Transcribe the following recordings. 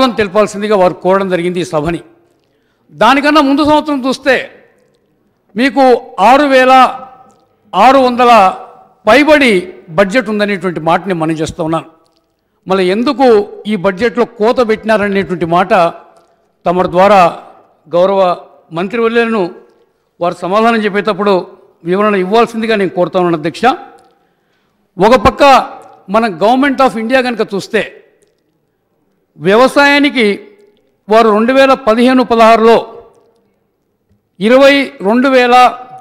ధన్యవాదం తెలపాల్సిందిగా వారు కోరడం జరిగింది ఈ సభని దానికన్నా ముందు సంవత్సరం చూస్తే మీకు ఆరు వేల ఆరు వందల పైబడి బడ్జెట్ ఉందనేటువంటి మాటని మనం చేస్తూ ఉన్నాను మళ్ళీ ఎందుకు ఈ బడ్జెట్లో కోత పెట్టినారనేటువంటి మాట తమ ద్వారా గౌరవ మంత్రివర్యులను వారు సమాధానం చెప్పేటప్పుడు వివరణ ఇవ్వాల్సిందిగా నేను కోరుతా ఉన్నాను అధ్యక్ష ఒక పక్క మన గవర్నమెంట్ ఆఫ్ ఇండియా కనుక చూస్తే వ్యవసాయానికి వారు రెండు వేల పదిహేను పదహారులో ఇరవై రెండు వేల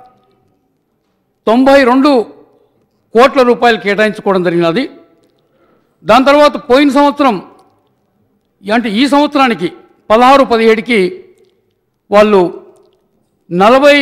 తొంభై రెండు కోట్ల రూపాయలు కేటాయించుకోవడం జరిగినది దాని తర్వాత పోయిన సంవత్సరం అంటే ఈ సంవత్సరానికి పదహారు పదిహేడుకి వాళ్ళు నలభై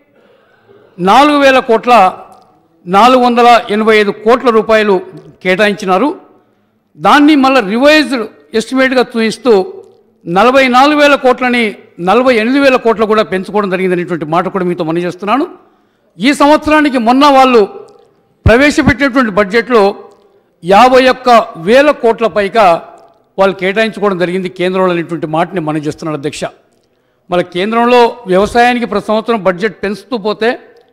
నాలుగు వేల కోట్ల నాలుగు వందల ఎనభై ఐదు కోట్ల రూపాయలు కేటాయించినారు దాన్ని మళ్ళీ రివైజ్డ్ ఎస్టిమేట్గా చూపిస్తూ నలభై నాలుగు వేల కోట్లని నలభై ఎనిమిది వేల కోట్లు కూడా పెంచుకోవడం జరిగిందనేటువంటి మాట కూడా మీతో మనం చేస్తున్నాను ఈ సంవత్సరానికి మొన్న వాళ్ళు ప్రవేశపెట్టినటువంటి బడ్జెట్లో యాభై ఒక్క వేల కోట్ల పైగా వాళ్ళు కేటాయించుకోవడం జరిగింది కేంద్రంలో అనేటువంటి మాటని మనం చేస్తున్నాడు అధ్యక్ష మన కేంద్రంలో వ్యవసాయానికి ప్రతి సంవత్సరం బడ్జెట్ పెంచుతూ పోతే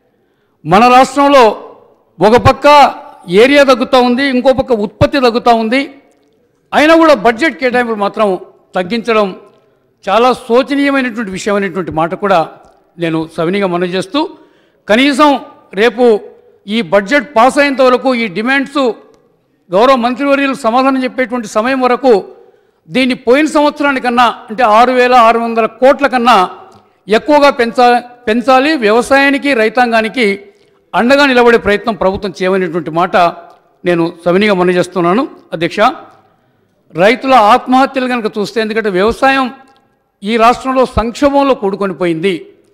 మన రాష్ట్రంలో ఒక పక్క ఏరియా తగ్గుతూ ఉంది ఇంకో పక్క ఉత్పత్తి తగ్గుతూ ఉంది అయినా కూడా బడ్జెట్ కేటాయింపులు మాత్రం తగ్గించడం చాలా శోచనీయమైనటువంటి విషయం అనేటువంటి మాట కూడా నేను సవినీగా మనవి చేస్తూ కనీసం రేపు ఈ బడ్జెట్ పాస్ అయ్యేంత వరకు ఈ డిమాండ్స్ గౌరవ మంత్రివర్యులు సమాధానం చెప్పేటువంటి సమయం వరకు దీన్ని పోయిన సంవత్సరానికన్నా అంటే ఆరు వేల ఆరు వందల కోట్ల కన్నా ఎక్కువగా పెంచా పెంచాలి వ్యవసాయానికి రైతాంగానికి అండగా నిలబడే ప్రయత్నం ప్రభుత్వం చేయమనేటువంటి మాట నేను సవినీగా మనవి చేస్తున్నాను అధ్యక్ష రైతుల ఆత్మహత్యలు కనుక చూస్తే ఎందుకంటే వ్యవసాయం ఈ రాష్ట్రంలో సంక్షోభంలో కూడుకొని పోయింది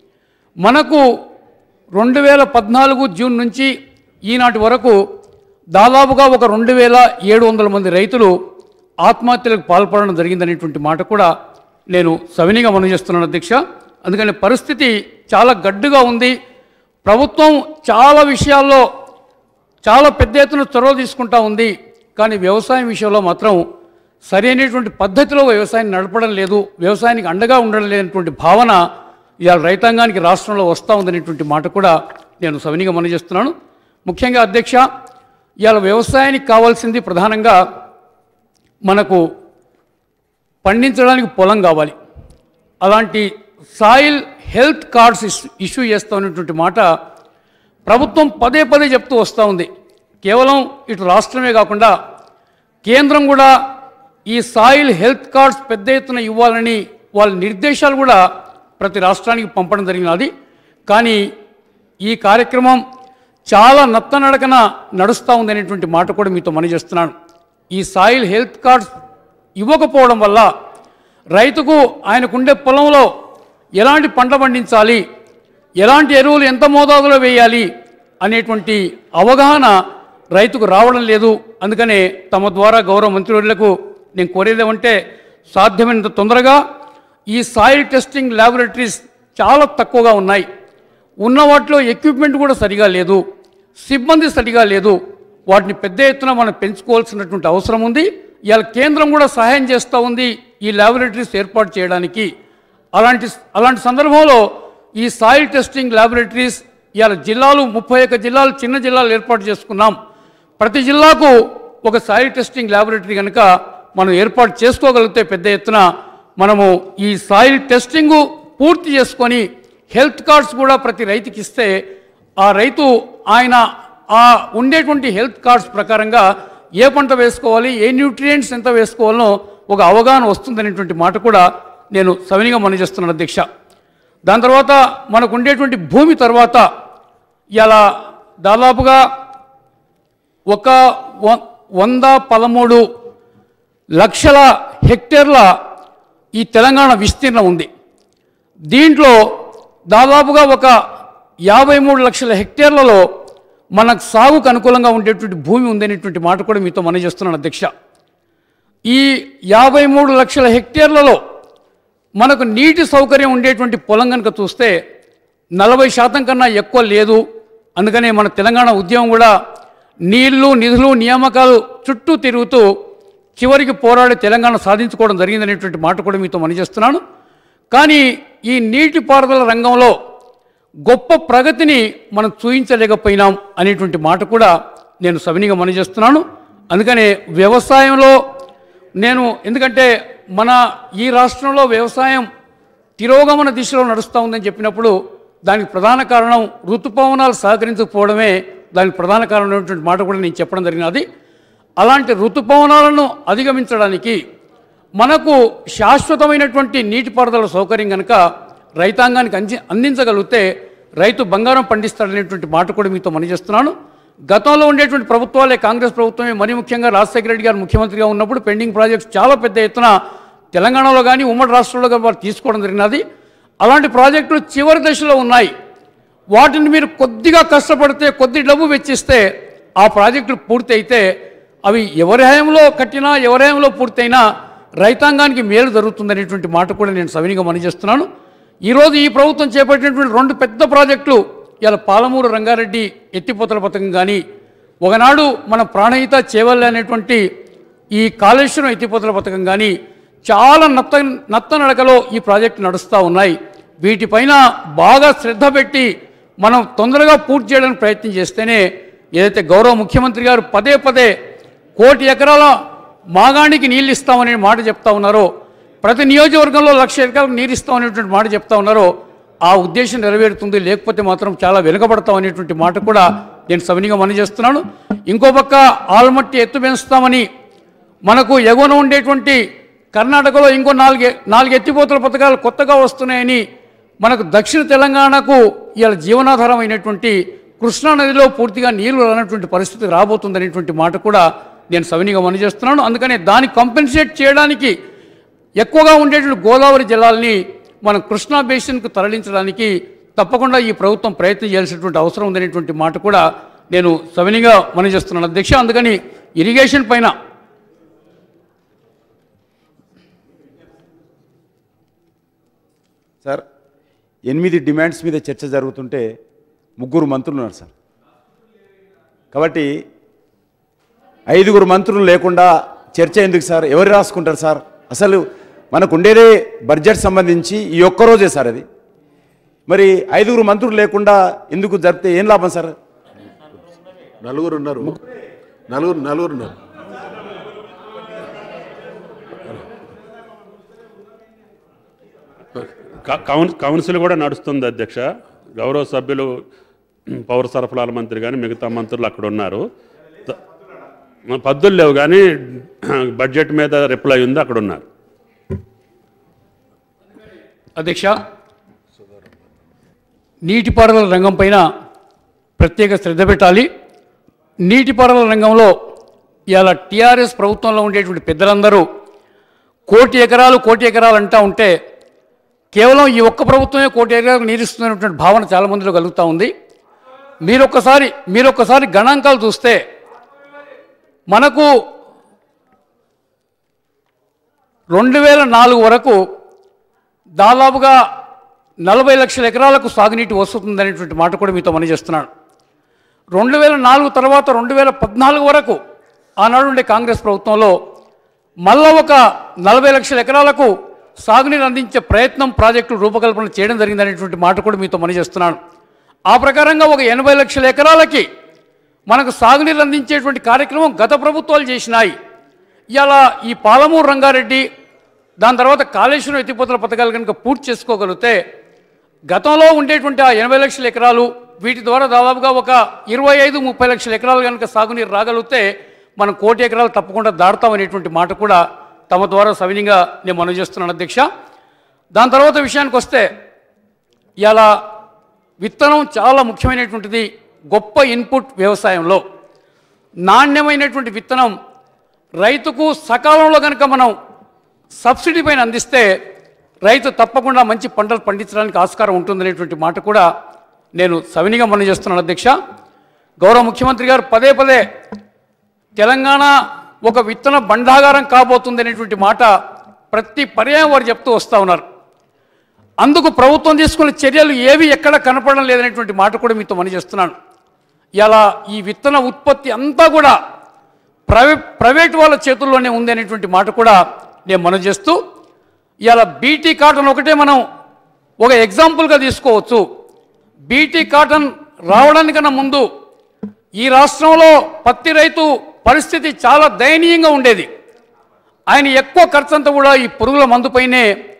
మనకు రెండు వేల పద్నాలుగు జూన్ నుంచి ఈనాటి వరకు దాదాపుగా ఒక రెండు వేల ఏడు వందల మంది రైతులు ఆత్మహత్యలకు పాల్పడడం జరిగిందనేటువంటి మాట కూడా నేను సవినీగా మనం చేస్తున్నాను అధ్యక్ష అందుకని పరిస్థితి చాలా గడ్డుగా ఉంది ప్రభుత్వం చాలా విషయాల్లో చాలా పెద్ద ఎత్తున చొరవ తీసుకుంటా ఉంది కానీ వ్యవసాయం విషయంలో మాత్రం సరైనటువంటి పద్ధతిలో వ్యవసాయం నడపడం లేదు వ్యవసాయానికి అండగా ఉండడం లేనటువంటి భావన ఇవాళ రైతాంగానికి రాష్ట్రంలో వస్తూ ఉందనేటువంటి మాట కూడా నేను సవినీగా మనం చేస్తున్నాను ముఖ్యంగా అధ్యక్ష ఇవాళ వ్యవసాయానికి కావాల్సింది ప్రధానంగా మనకు పండించడానికి పొలం కావాలి అలాంటి soil health cards issue issue చేస్తామనేటువంటి మాట ప్రభుత్వం పదే పదే చెప్తూ వస్తూ ఉంది కేవలం ఇటు రాష్ట్రమే కాకుండా కేంద్రం కూడా ఈ సాయిల్ హెల్త్ కార్డ్స్ పెద్ద ఎత్తున ఇవ్వాలని వాళ్ళ నిర్దేశాలు కూడా ప్రతి రాష్ట్రానికి పంపడం జరిగినది కానీ ఈ కార్యక్రమం చాలా నత్తనడకన నడుస్తూ ఉందనేటువంటి మాట కూడా మీతో మనం చేస్తున్నాను ఈ సాయిల్ హెల్త్ కార్డ్స్ ఇవ్వకపోవడం వల్ల రైతుకు ఆయనకుండే పొలంలో ఎలాంటి పంట పండించాలి ఎలాంటి ఎరువులు ఎంత మోతాదులో వేయాలి అనేటువంటి అవగాహన రైతుకు రావడం లేదు అందుకనే తమ ద్వారా గౌరవ మంత్రివర్యులకు నేను కోరేది ఏమంటే సాధ్యమైనంత తొందరగా ఈ సాయిల్ టెస్టింగ్ ల్యాబొరేటరీస్ చాలా తక్కువగా ఉన్నాయి ఉన్న వాటిలో ఎక్విప్మెంట్ కూడా సరిగా లేదు సిబ్బంది సరిగా లేదు వాటిని పెద్ద ఎత్తున మనం పెంచుకోవాల్సినటువంటి అవసరం ఉంది ఇవాళ కేంద్రం కూడా సహాయం చేస్తూ ఉంది ఈ ల్యాబొరేటరీస్ ఏర్పాటు చేయడానికి అలాంటి అలాంటి సందర్భంలో ఈ సాయిల్ టెస్టింగ్ ల్యాబొరేటరీస్ ఇవాళ జిల్లాలు ముప్పై ఒక్క జిల్లాలు చిన్న జిల్లాలు ఏర్పాటు చేసుకున్నాం ప్రతి జిల్లాకు ఒక సాయిల్ టెస్టింగ్ ల్యాబొరేటరీ కనుక మనం ఏర్పాటు చేసుకోగలిగితే పెద్ద ఎత్తున మనము ఈ సాయిల్ టెస్టింగ్ పూర్తి చేసుకొని హెల్త్ కార్డ్స్ కూడా ప్రతి రైతుకి ఇస్తే ఆ రైతు ఆయన ఆ ఉండేటువంటి హెల్త్ కార్డ్స్ ప్రకారంగా ఏ పంట వేసుకోవాలి ఏ న్యూట్రియంట్స్ ఎంత వేసుకోవాలనో ఒక అవగాహన వస్తుందనేటువంటి మాట కూడా నేను సవినిగా మనం చేస్తున్నాను అధ్యక్ష దాని తర్వాత మనకు ఉండేటువంటి భూమి తర్వాత ఇలా దాదాపుగా ఒక వ- వంద పదమూడు లక్షల హెక్టేర్ల ఈ తెలంగాణ విస్తీర్ణం ఉంది దీంట్లో దాదాపుగా ఒక యాభై మూడు లక్షల హెక్టేర్లలో మనకు సాగుకు అనుకూలంగా ఉండేటువంటి భూమి ఉందనేటువంటి మాట కూడా మీతో మనం చేస్తున్నాను అధ్యక్ష ఈ యాభై మూడు లక్షల హెక్టేర్లలో మనకు నీటి సౌకర్యం ఉండేటువంటి పొలం కనుక చూస్తే నలభై శాతం కన్నా ఎక్కువ లేదు అందుకనే మన తెలంగాణ ఉద్యమం కూడా నీళ్లు నిధులు నియామకాలు చుట్టూ తిరుగుతూ చివరికి పోరాడి తెలంగాణ సాధించుకోవడం జరిగిందనేటువంటి మాట కూడా మీతో మనజేస్తున్నాను కానీ ఈ నీటిపారుదల రంగంలో గొప్ప ప్రగతిని మనం చూపించలేకపోయినాం అనేటువంటి మాట కూడా నేను సవినిగా మనజేస్తున్నాను అందుకనే వ్యవసాయంలో నేను ఎందుకంటే మన ఈ రాష్ట్రంలో వ్యవసాయం తిరోగమన దిశలో నడుస్తూ ఉందని చెప్పినప్పుడు దానికి ప్రధాన కారణం ఋతుపవనాలు సహకరించకపోవడమే దానికి ప్రధాన కారణమైనటువంటి మాట కూడా నేను చెప్పడం జరిగినది అలాంటి ఋతుపవనాలను అధిగమించడానికి మనకు శాశ్వతమైనటువంటి నీటిపారుదల సౌకర్యం కనుక రైతాంగానికి అంది అందించగలిగితే రైతు బంగారం పండిస్తాడనేటువంటి మాట కూడా మీతో మనజేస్తున్నాను గతంలో ఉండేటువంటి ప్రభుత్వాలే కాంగ్రెస్ ప్రభుత్వమే మరీ ముఖ్యంగా రాజశేఖర రెడ్డి గారు ముఖ్యమంత్రిగా ఉన్నప్పుడు పెండింగ్ ప్రాజెక్ట్స్ చాలా పెద్ద ఎత్తున తెలంగాణలో కానీ ఉమ్మడి రాష్ట్రంలో కానీ వారు తీసుకోవడం జరిగినది అలాంటి ప్రాజెక్టులు చివరి దశలో ఉన్నాయి వాటిని మీరు కొద్దిగా కష్టపడితే కొద్ది డబ్బు వెచ్చిస్తే ఆ ప్రాజెక్టులు పూర్తి అయితే అవి ఎవరి హయాంలో కట్టినా ఎవరి హయాంలో పూర్తయినా రైతాంగానికి మేలు జరుగుతుందనేటువంటి మాట కూడా నేను సవినిగా మనజేస్తున్నాను ఈరోజు ఈ ప్రభుత్వం చేపట్టినటువంటి రెండు పెద్ద ప్రాజెక్టులు ఇలా పాలమూరు రంగారెడ్డి ఎత్తిపోతల పథకం కానీ ఒకనాడు మన ప్రాణహిత చేవల్లి అనేటువంటి ఈ కాళేశ్వరం ఎత్తిపోతల పథకం కానీ చాలా నత్త నత్త నడకలో ఈ ప్రాజెక్టు నడుస్తూ ఉన్నాయి వీటిపైన బాగా శ్రద్ధ పెట్టి మనం తొందరగా పూర్తి చేయడానికి ప్రయత్నం చేస్తేనే ఏదైతే గౌరవ ముఖ్యమంత్రి గారు పదే పదే కోటి ఎకరాల మాగాణికి నీళ్ళు ఇస్తామనే మాట చెప్తా ఉన్నారో ప్రతి నియోజకవర్గంలో లక్ష ఎకరాలకు నీరు ఇస్తామనేటువంటి మాట చెప్తా ఉన్నారో ఆ ఉద్దేశం నెరవేరుతుంది లేకపోతే మాత్రం చాలా వెనుకబడతాం అనేటువంటి మాట కూడా నేను సవినిగా మనం చేస్తున్నాను ఇంకో పక్క ఆల్మట్టి ఎత్తు పెంచుతామని మనకు ఎగువన ఉండేటువంటి కర్ణాటకలో ఇంకో నాలుగు నాలుగు ఎత్తిపోతల పథకాలు కొత్తగా వస్తున్నాయని మనకు దక్షిణ తెలంగాణకు ఇవాళ జీవనాధారం అయినటువంటి కృష్ణా నదిలో పూర్తిగా నీళ్లు రానటువంటి పరిస్థితి రాబోతుందనేటువంటి మాట కూడా నేను సవినిగా మనజేస్తున్నాను అందుకనే దాన్ని కంపెన్సేట్ చేయడానికి ఎక్కువగా ఉండేటువంటి గోదావరి జలాల్ని మనం కృష్ణా బేసిన్కు తరలించడానికి తప్పకుండా ఈ ప్రభుత్వం ప్రయత్నం చేయాల్సినటువంటి అవసరం ఉందనేటువంటి మాట కూడా నేను సవినిగా మనజేస్తున్నాను అధ్యక్ష అందుకని ఇరిగేషన్ పైన సార్ ఎనిమిది డిమాండ్స్ మీద చర్చ జరుగుతుంటే ముగ్గురు మంత్రులు ఉన్నారు సార్ కాబట్టి ఐదుగురు మంత్రులు లేకుండా చర్చ ఎందుకు సార్ ఎవరు రాసుకుంటారు సార్ అసలు మనకు ఉండేదే బడ్జెట్ సంబంధించి ఈ ఒక్క రోజే సార్ అది మరి ఐదుగురు మంత్రులు లేకుండా ఎందుకు జరిపితే ఏం లాభం సార్ నలుగురు ఉన్నారు నలుగురు నలుగురు ఉన్నారు క- కౌన్ కౌన్సిల్ కూడా నడుస్తుంది అధ్యక్ష గౌరవ సభ్యులు పౌర సరఫరాల మంత్రి కానీ మిగతా మంత్రులు అక్కడ ఉన్నారు త- పద్దులు లేవు కానీ బడ్జెట్ మీద రిప్లై ఉంది అక్కడ ఉన్నారు అధ్యక్ష నీటిపారుదల రంగం పైన ప్రత్యేక శ్రద్ధ పెట్టాలి నీటిపారుదల రంగంలో ఇవాళ టీఆర్ఎస్ ప్రభుత్వంలో ఉండేటువంటి పెద్దలందరూ కోటి ఎకరాలు కోటి ఎకరాలు అంటా ఉంటే కేవలం ఈ ఒక్క ప్రభుత్వమే కోటి ఎకరాలకు నీరిస్తున్నటువంటి భావన చాలా మందిలో కలుగుతూ ఉంది మీరొక్కసారి మీరొక్కసారి గణాంకాలు చూస్తే మనకు రెండు వేల నాలుగు వరకు దాదాపుగా నలభై లక్షల ఎకరాలకు సాగునీటి వస్తుందనేటువంటి మాట కూడా మీతో మనం చేస్తున్నాను రెండు వేల నాలుగు తర్వాత రెండు వేల పద్నాలుగు వరకు ఆనాడు ఉండే కాంగ్రెస్ ప్రభుత్వంలో మళ్ళా ఒక నలభై లక్షల ఎకరాలకు సాగునీరు అందించే ప్రయత్నం ప్రాజెక్టులు రూపకల్పన చేయడం జరిగిందనేటువంటి మాట కూడా మీతో మనం చేస్తున్నాను ఆ ప్రకారంగా ఒక ఎనభై లక్షల ఎకరాలకి మనకు సాగునీరు అందించేటువంటి కార్యక్రమం గత ప్రభుత్వాలు చేసినాయి ఇలా ఈ పాలమూరు రంగారెడ్డి దాని తర్వాత కాళేశ్వరం ఎత్తిపోతల పథకాలు కనుక పూర్తి చేసుకోగలిగితే గతంలో ఉండేటువంటి ఆ ఎనభై లక్షల ఎకరాలు వీటి ద్వారా దాదాపుగా ఒక ఇరవై ఐదు ముప్పై లక్షల ఎకరాలు కనుక సాగునీరు రాగలిగితే మనం కోటి ఎకరాలు తప్పకుండా దాడతామనేటువంటి మాట కూడా తమ ద్వారా సవినీయంగా నేను మనం చేస్తున్నాను అధ్యక్ష దాని తర్వాత విషయానికి వస్తే ఇలా విత్తనం చాలా ముఖ్యమైనటువంటిది గొప్ప ఇన్పుట్ వ్యవసాయంలో నాణ్యమైనటువంటి విత్తనం రైతుకు సకాలంలో కనుక మనం సబ్సిడీ పైన అందిస్తే రైతు తప్పకుండా మంచి పంటలు పండించడానికి ఆస్కారం ఉంటుందనేటువంటి మాట కూడా నేను సవినిగా మనం చేస్తున్నాను అధ్యక్ష గౌరవ ముఖ్యమంత్రి గారు పదే పదే తెలంగాణ ఒక విత్తన బండాగారం కాబోతుంది అనేటువంటి మాట ప్రతి పర్యాయం వారు చెప్తూ వస్తూ ఉన్నారు అందుకు ప్రభుత్వం తీసుకున్న చర్యలు ఏవి ఎక్కడ కనపడడం లేదనేటువంటి మాట కూడా మీతో మనం చేస్తున్నాను ఇలా ఈ విత్తన ఉత్పత్తి అంతా కూడా ప్రైవే ప్రైవేట్ వాళ్ళ చేతుల్లోనే ఉంది అనేటువంటి మాట కూడా నేను మనం చేస్తూ ఇలా బీటీ కాటన్ ఒకటే మనం ఒక ఎగ్జాంపుల్గా తీసుకోవచ్చు బీటీ కాటన్ రావడానికన్నా ముందు ఈ రాష్ట్రంలో పత్తి రైతు పరిస్థితి చాలా దయనీయంగా ఉండేది ఆయన ఎక్కువ ఖర్చు అంతా కూడా ఈ పురుగుల మందుపైనే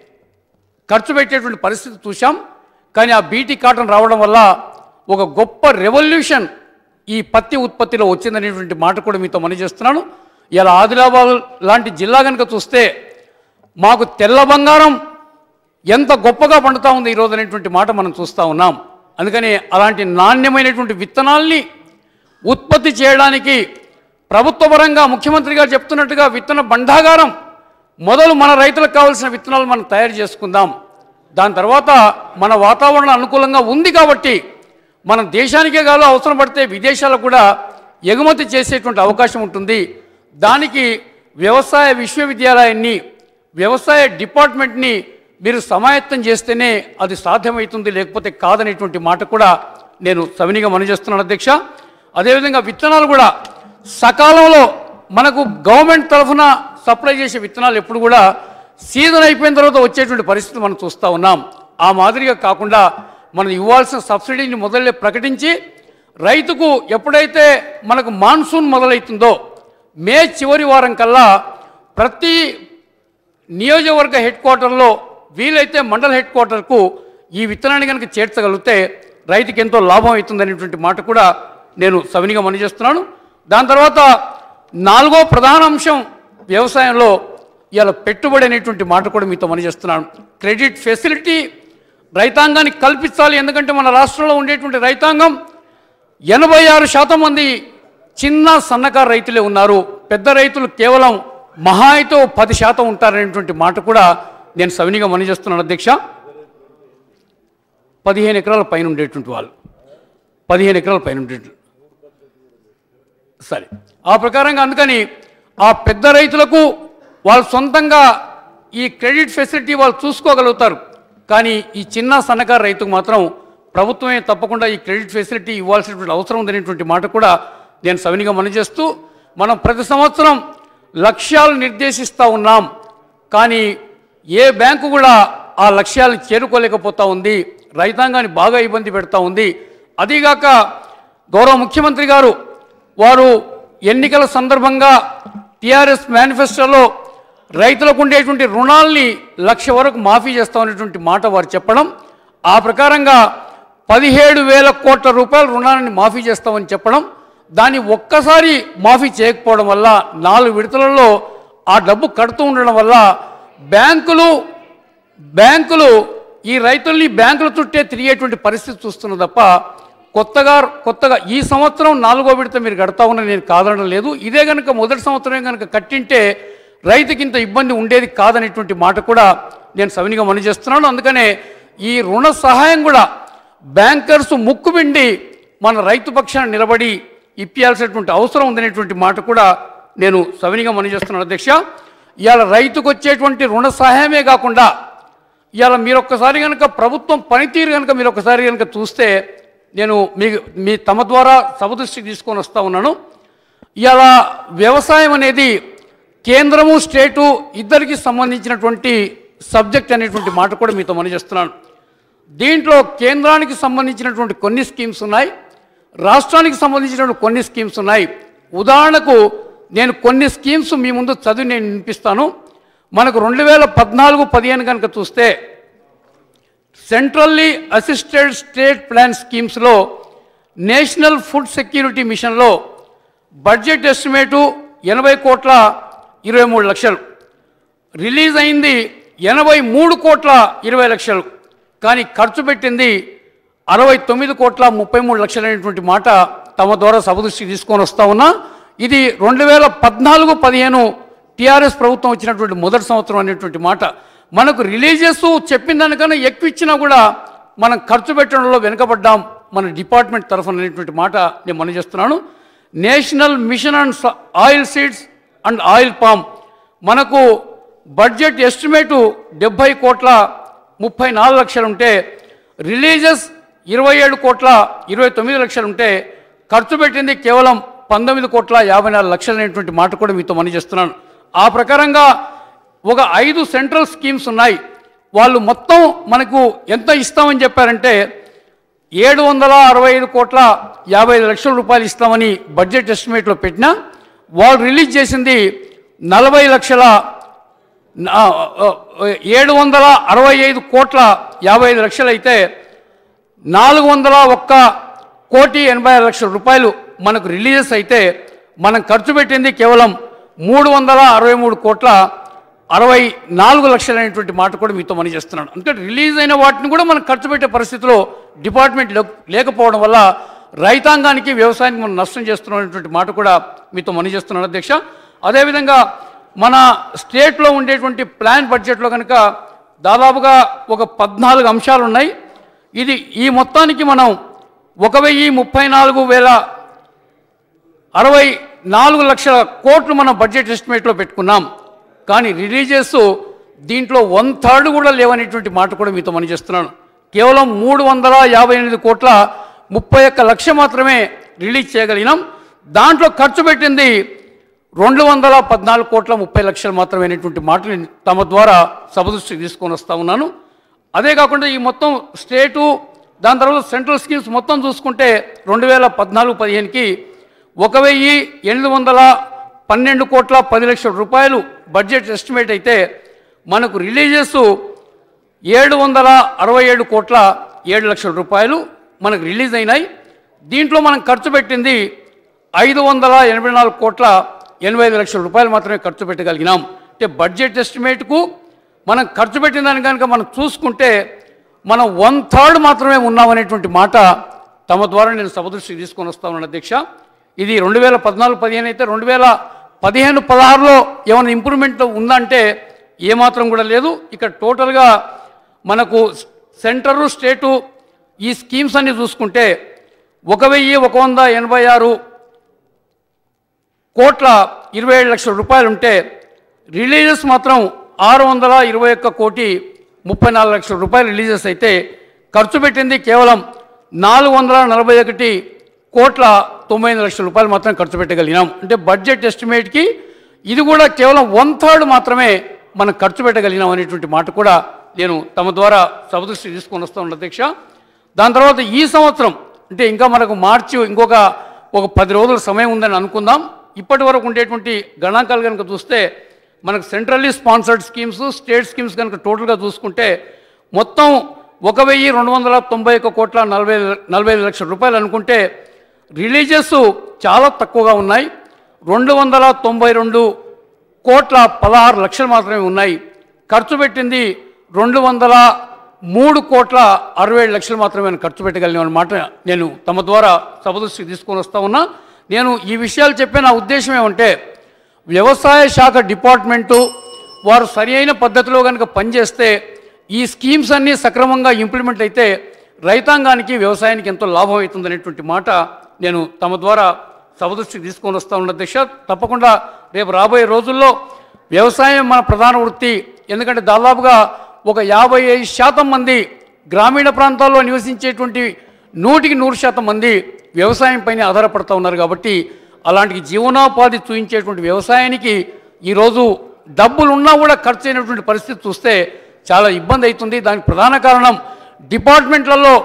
ఖర్చు పెట్టేటువంటి పరిస్థితి చూశాం కానీ ఆ బీటీ కాటన్ రావడం వల్ల ఒక గొప్ప రెవల్యూషన్ ఈ పత్తి ఉత్పత్తిలో వచ్చిందనేటువంటి మాట కూడా మీతో మనం చేస్తున్నాను ఇలా ఆదిలాబాద్ లాంటి జిల్లా కనుక చూస్తే మాకు తెల్ల బంగారం ఎంత గొప్పగా పండుతా ఉంది ఈరోజు అనేటువంటి మాట మనం చూస్తూ ఉన్నాం అందుకని అలాంటి నాణ్యమైనటువంటి విత్తనాల్ని ఉత్పత్తి చేయడానికి ప్రభుత్వ పరంగా ముఖ్యమంత్రి గారు చెప్తున్నట్టుగా విత్తన భండాగారం మొదలు మన రైతులకు కావాల్సిన విత్తనాలు మనం తయారు చేసుకుందాం దాని తర్వాత మన వాతావరణం అనుకూలంగా ఉంది కాబట్టి మన దేశానికే కాదు అవసరం పడితే విదేశాలకు కూడా ఎగుమతి చేసేటువంటి అవకాశం ఉంటుంది దానికి వ్యవసాయ విశ్వవిద్యాలయాన్ని వ్యవసాయ డిపార్ట్మెంట్ని మీరు సమాయత్తం చేస్తేనే అది సాధ్యమవుతుంది లేకపోతే కాదనేటువంటి మాట కూడా నేను సవినిగా మనం చేస్తున్నాను అధ్యక్ష అదేవిధంగా విత్తనాలు కూడా సకాలంలో మనకు గవర్నమెంట్ తరఫున సప్లై చేసే విత్తనాలు ఎప్పుడు కూడా సీజన్ అయిపోయిన తర్వాత వచ్చేటువంటి పరిస్థితి మనం చూస్తూ ఉన్నాం ఆ మాదిరిగా కాకుండా మనం ఇవ్వాల్సిన సబ్సిడీని మొదలే ప్రకటించి రైతుకు ఎప్పుడైతే మనకు మాన్సూన్ మొదలవుతుందో మే చివరి వారం కల్లా ప్రతి నియోజకవర్గ హెడ్ క్వార్టర్లో వీలైతే మండల హెడ్ క్వార్టర్కు ఈ విత్తనాన్ని కనుక చేర్చగలిగితే రైతుకి ఎంతో లాభం అవుతుందనేటువంటి మాట కూడా నేను సవినిగా మనం చేస్తున్నాను దాని తర్వాత నాలుగో ప్రధాన అంశం వ్యవసాయంలో ఇవాళ పెట్టుబడి అనేటువంటి మాట కూడా మీతో మనం చేస్తున్నాను క్రెడిట్ ఫెసిలిటీ రైతాంగానికి కల్పించాలి ఎందుకంటే మన రాష్ట్రంలో ఉండేటువంటి రైతాంగం ఎనభై ఆరు శాతం మంది చిన్న సన్నకారు రైతులే ఉన్నారు పెద్ద రైతులు కేవలం మహా అయితే ఓ పది శాతం ఉంటారనేటువంటి మాట కూడా నేను సవినిగా మనం చేస్తున్నాను అధ్యక్ష పదిహేను ఎకరాల పైన ఉండేటువంటి వాళ్ళు పదిహేను ఎకరాల పైన ఉండేటువంటి సరే ఆ ప్రకారంగా అందుకని ఆ పెద్ద రైతులకు వాళ్ళు సొంతంగా ఈ క్రెడిట్ ఫెసిలిటీ వాళ్ళు చూసుకోగలుగుతారు కానీ ఈ చిన్న సన్నకారు రైతుకు మాత్రం ప్రభుత్వమే తప్పకుండా ఈ క్రెడిట్ ఫెసిలిటీ ఇవ్వాల్సినటువంటి అవసరం ఉందనేటువంటి మాట కూడా నేను సవినిగా మనం చేస్తూ మనం ప్రతి సంవత్సరం లక్ష్యాలు నిర్దేశిస్తూ ఉన్నాం కానీ ఏ బ్యాంకు కూడా ఆ లక్ష్యాలను చేరుకోలేకపోతా ఉంది రైతాంగాన్ని బాగా ఇబ్బంది పెడతా ఉంది అదీగాక గౌరవ ముఖ్యమంత్రి గారు వారు ఎన్నికల సందర్భంగా టీఆర్ఎస్ మేనిఫెస్టోలో రైతులకు ఉండేటువంటి రుణాల్ని లక్ష వరకు మాఫీ చేస్తామనేటువంటి మాట వారు చెప్పడం ఆ ప్రకారంగా పదిహేడు వేల కోట్ల రూపాయల రుణాన్ని మాఫీ చేస్తామని చెప్పడం దాన్ని ఒక్కసారి మాఫీ చేయకపోవడం వల్ల నాలుగు విడతలలో ఆ డబ్బు కడుతూ ఉండడం వల్ల బ్యాంకులు బ్యాంకులు ఈ రైతుల్ని బ్యాంకుల చుట్టే తిరిగేటువంటి పరిస్థితి చూస్తున్న తప్ప కొత్తగా కొత్తగా ఈ సంవత్సరం నాలుగో విడత మీరు కడతా ఉన్న నేను కాదనడం లేదు ఇదే కనుక మొదటి సంవత్సరమే కనుక కట్టింటే రైతుకి ఇంత ఇబ్బంది ఉండేది కాదనేటువంటి మాట కూడా నేను సవినిగా మనం చేస్తున్నాను అందుకనే ఈ రుణ సహాయం కూడా బ్యాంకర్స్ ముక్కుపిండి మన రైతు పక్షాన నిలబడి ఇప్పించాల్సినటువంటి అవసరం ఉందనేటువంటి మాట కూడా నేను సవినిగా మనం చేస్తున్నాను అధ్యక్ష ఇవాళ రైతుకు వచ్చేటువంటి రుణ సహాయమే కాకుండా ఇవాళ మీరు ఒక్కసారి కనుక ప్రభుత్వం పనితీరు కనుక మీరు ఒక్కసారి కనుక చూస్తే నేను మీ మీ తమ ద్వారా సభ దృష్టికి తీసుకొని వస్తూ ఉన్నాను ఇవాళ వ్యవసాయం అనేది కేంద్రము స్టేటు ఇద్దరికి సంబంధించినటువంటి సబ్జెక్ట్ అనేటువంటి మాట కూడా మీతో మనం చేస్తున్నాను దీంట్లో కేంద్రానికి సంబంధించినటువంటి కొన్ని స్కీమ్స్ ఉన్నాయి రాష్ట్రానికి సంబంధించినటువంటి కొన్ని స్కీమ్స్ ఉన్నాయి ఉదాహరణకు నేను కొన్ని స్కీమ్స్ మీ ముందు చదివి నేను వినిపిస్తాను మనకు రెండు వేల పద్నాలుగు పదిహేను కనుక చూస్తే సెంట్రల్లీ అసిస్టెడ్ స్టేట్ ప్లాన్ స్కీమ్స్లో నేషనల్ ఫుడ్ సెక్యూరిటీ మిషన్లో బడ్జెట్ ఎస్టిమేటు ఎనభై కోట్ల ఇరవై మూడు లక్షలు రిలీజ్ అయింది ఎనభై మూడు కోట్ల ఇరవై లక్షలు కానీ ఖర్చు పెట్టింది అరవై తొమ్మిది కోట్ల ముప్పై మూడు లక్షలు అనేటువంటి మాట తమ ద్వారా సభ దృష్టికి తీసుకొని వస్తా ఉన్నా ఇది రెండు వేల పద్నాలుగు పదిహేను టీఆర్ఎస్ ప్రభుత్వం వచ్చినటువంటి మొదటి సంవత్సరం అనేటువంటి మాట మనకు రిలీజెస్ చెప్పిన దానికన్నా ఎక్కువ ఇచ్చినా కూడా మనం ఖర్చు పెట్టడంలో వెనుకబడ్డాం మన డిపార్ట్మెంట్ తరఫున అనేటువంటి మాట నేను మనం చేస్తున్నాను national mission and oil seeds and oil palm మనకు బడ్జెట్ ఎస్టిమేటు డెబ్భై కోట్ల ముప్పై నాలుగు లక్షలు ఉంటే రిలీజెస్ ఇరవై ఏడు కోట్ల ఇరవై తొమ్మిది లక్షలు ఉంటే ఖర్చు పెట్టింది కేవలం పంతొమ్మిది కోట్ల యాభై నాలుగు లక్షలు అనేటువంటి మాట కూడా మీతో మనం చేస్తున్నాను ఆ ప్రకారంగా ఒక ఐదు సెంట్రల్ స్కీమ్స్ ఉన్నాయి వాళ్ళు మొత్తం మనకు ఎంత ఇస్తామని చెప్పారంటే ఏడు వందల అరవై ఐదు కోట్ల యాభై ఐదు లక్షల రూపాయలు ఇస్తామని బడ్జెట్ ఎస్టిమేట్లో పెట్టినా వాళ్ళు రిలీజ్ చేసింది నలభై లక్షల నా- ఆ, ఏడు వందల అరవై ఐదు కోట్ల యాభై ఐదు లక్షలు అయితే నాలుగు వందల ఒక్క కోటి ఎనభై ఆరు లక్షల రూపాయలు మనకు రిలీజెస్ అయితే మనం ఖర్చు పెట్టింది కేవలం మూడు వందల అరవై మూడు కోట్ల అరవై నాలుగు లక్షలు అనేటువంటి మాట కూడా మీతో మనం చేస్తున్నాను అందుకే రిలీజ్ అయిన వాటిని కూడా మనం ఖర్చు పెట్టే పరిస్థితిలో డిపార్ట్మెంట్ లే- లేకపోవడం వల్ల రైతాంగానికి వ్యవసాయానికి మనం నష్టం చేస్తున్నటువంటి మాట కూడా మీతో మనం చేస్తున్నాను అధ్యక్ష అదేవిధంగా మన స్టేట్లో ఉండేటువంటి ప్లాన్ బడ్జెట్లో కనుక దాదాపుగా ఒక పద్నాలుగు అంశాలు ఉన్నాయి ఇది ఈ మొత్తానికి మనం ఒక వెయ్యి ముప్పై నాలుగు వేల అరవై నాలుగు లక్షల కోట్లు మనం బడ్జెట్ ఎస్టిమేట్లో పెట్టుకున్నాం కానీ రిలీజెస్ దీంట్లో వన్ థర్డ్ కూడా లేవనేటువంటి మాట కూడా మీతో మనం చేస్తున్నాను కేవలం మూడు వందల యాభై ఎనిమిది కోట్ల ముప్పై ఒక్క లక్ష మాత్రమే రిలీజ్ చేయగలిగినాం దాంట్లో ఖర్చు పెట్టింది రెండు వందల పద్నాలుగు కోట్ల ముప్పై లక్షలు మాత్రమే అనేటువంటి మాటలు తమ ద్వారా సభ దృష్టికి తీసుకొని వస్తా ఉన్నాను అదే కాకుండా ఈ మొత్తం స్టేటు దాని తర్వాత సెంట్రల్ స్కీమ్స్ మొత్తం చూసుకుంటే రెండు వేల పద్నాలుగు పదిహేనుకి ఒక వెయ్యి ఎనిమిది వందల పన్నెండు కోట్ల పది లక్షల రూపాయలు బడ్జెట్ ఎస్టిమేట్ అయితే మనకు రిలీజెస్ ఏడు వందల అరవై ఏడు కోట్ల ఏడు లక్షల రూపాయలు మనకు రిలీజ్ అయినాయి దీంట్లో మనం ఖర్చు పెట్టింది ఐదు వందల ఎనభై నాలుగు కోట్ల ఎనభై ఐదు లక్షల రూపాయలు మాత్రమే ఖర్చు పెట్టగలిగినాం అంటే బడ్జెట్ ఎస్టిమేట్కు మనం ఖర్చు పెట్టిన దాని కనుక మనం చూసుకుంటే మనం వన్ థర్డ్ మాత్రమే ఉన్నామనేటువంటి మాట తమ ద్వారా నేను సభ దృష్టికి తీసుకొని వస్తా ఉన్నాను అధ్యక్ష ఇది రెండు వేల పద్నాలుగు పదిహేను అయితే రెండు వేల పదిహేను పదహారులో ఏమైనా ఇంప్రూవ్మెంట్ ఉందంటే ఏమాత్రం కూడా లేదు ఇక్కడ టోటల్గా మనకు సెంటరు స్టేటు ఈ స్కీమ్స్ అన్ని చూసుకుంటే ఒక వెయ్యి ఒక వంద ఎనభై ఆరు కోట్ల ఇరవై ఏడు లక్షల రూపాయలు ఉంటే రిలీజెస్ మాత్రం ఆరు వందల ఇరవై ఒక్క కోటి ముప్పై నాలుగు లక్షల రూపాయలు రిలీజెస్ అయితే ఖర్చు పెట్టింది కేవలం నాలుగు వందల నలభై ఒకటి కోట్ల తొంభై ఎనిమిది లక్షల రూపాయలు మాత్రం ఖర్చు పెట్టగలిగినాం అంటే బడ్జెట్ ఎస్టిమేట్కి ఇది కూడా కేవలం వన్ థర్డ్ మాత్రమే మనం ఖర్చు పెట్టగలిగినాం అనేటువంటి మాట కూడా నేను తమ ద్వారా సభ దృష్టి తీసుకొని వస్తాను అధ్యక్ష దాని తర్వాత ఈ సంవత్సరం అంటే ఇంకా మనకు మార్చి ఇంకొక ఒక పది రోజుల సమయం ఉందని అనుకుందాం ఇప్పటి వరకు ఉండేటువంటి గణాంకాలు కనుక చూస్తే మనకు centrally sponsored schemes state schemes కనుక టోటల్గా చూసుకుంటే మొత్తం ఒక వెయ్యి రెండు వందల తొంభై ఒక్క కోట్ల నలభై నలభై ఐదు లక్షల రూపాయలు అనుకుంటే రిలీజెస్ చాలా తక్కువగా ఉన్నాయి రెండు వందల తొంభై రెండు కోట్ల పదహారు లక్షలు మాత్రమే ఉన్నాయి ఖర్చు పెట్టింది రెండు వందల మూడు కోట్ల అరవై ఏడు లక్షలు మాత్రమే నేను ఖర్చు పెట్టగలిగిన అన్నమాట నేను తమ ద్వారా సభ దృష్టికి తీసుకొని వస్తా ఉన్నా నేను ఈ విషయాలు చెప్పే నా ఉద్దేశం ఏమంటే వ్యవసాయ శాఖ డిపార్ట్మెంటు వారు సరి అయిన పద్ధతిలో కనుక పనిచేస్తే ఈ స్కీమ్స్ అన్నీ సక్రమంగా ఇంప్లిమెంట్ అయితే రైతాంగానికి వ్యవసాయానికి ఎంతో లాభం అవుతుంది అనేటువంటి మాట నేను తమ ద్వారా సభ దృష్టికి తీసుకొని వస్తా ఉన్న దిశ తప్పకుండా రేపు రాబోయే రోజుల్లో వ్యవసాయం మన ప్రధాన వృత్తి ఎందుకంటే దాదాపుగా ఒక యాభై ఐదు శాతం మంది గ్రామీణ ప్రాంతాల్లో నివసించేటువంటి నూటికి నూరు శాతం మంది వ్యవసాయం పైన ఆధారపడుతూ ఉన్నారు కాబట్టి అలాంటి జీవనోపాధి చూపించేటువంటి వ్యవసాయానికి ఈరోజు డబ్బులు ఉన్నా కూడా ఖర్చు అయినటువంటి పరిస్థితి చూస్తే చాలా ఇబ్బంది అవుతుంది దానికి ప్రధాన కారణం డిపార్ట్మెంట్లలో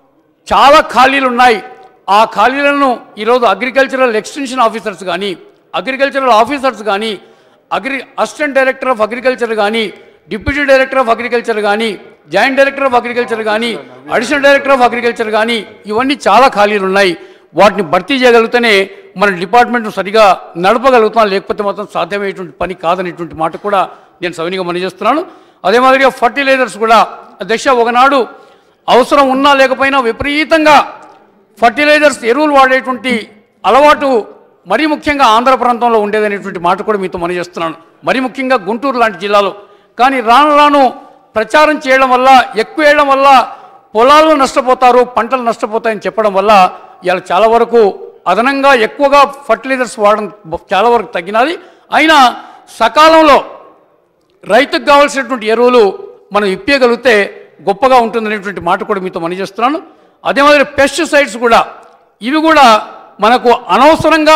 చాలా ఖాళీలు ఉన్నాయి ఆ ఖాళీలను ఈరోజు అగ్రికల్చరల్ ఎక్స్టెన్షన్ ఆఫీసర్స్ కానీ అగ్రికల్చరల్ ఆఫీసర్స్ కానీ agri assistant director of agriculture కానీ డిప్యూటీ డైరెక్టర్ ఆఫ్ అగ్రికల్చర్ కానీ జాయింట్ డైరెక్టర్ ఆఫ్ అగ్రికల్చర్ కానీ అడిషనల్ డైరెక్టర్ ఆఫ్ అగ్రికల్చర్ కానీ ఇవన్నీ చాలా ఖాళీలు ఉన్నాయి వాటిని భర్తీ చేయగలిగితేనే మన డిపార్ట్మెంట్ సరిగా నడపగలుగుతాం లేకపోతే మాత్రం సాధ్యమయ్యేటువంటి పని కాదనేటువంటి మాట కూడా నేను సవినిగా మనజేస్తున్నాను అదే మాదిరిగా ఫర్టిలైజర్స్ కూడా దశ ఒకనాడు అవసరం ఉన్నా లేకపోయినా విపరీతంగా ఫర్టిలైజర్స్ ఎరువులు వాడేటువంటి అలవాటు మరీ ముఖ్యంగా ఆంధ్ర ప్రాంతంలో ఉండేదనేటువంటి మాట కూడా మీతో మనజేస్తున్నాను మరీ ముఖ్యంగా గుంటూరు లాంటి జిల్లాలో కానీ రాను రాను ప్రచారం చేయడం వల్ల ఎక్కువ వేయడం వల్ల పొలాలు నష్టపోతారు పంటలు నష్టపోతాయని చెప్పడం వల్ల ఇవాళ చాలా వరకు అదనంగా ఎక్కువగా ఫర్టిలైజర్స్ వాడడం బ- చాలా వరకు తగ్గినది అయినా సకాలంలో రైతుకు కావాల్సినటువంటి ఎరువులు మనం ఇప్పగలిగితే గొప్పగా ఉంటుందనేటువంటి మాట కూడా మీతో మనం చేస్తున్నాను అదే మాదిరి పెస్టిసైడ్స్ కూడా ఇవి కూడా మనకు అనవసరంగా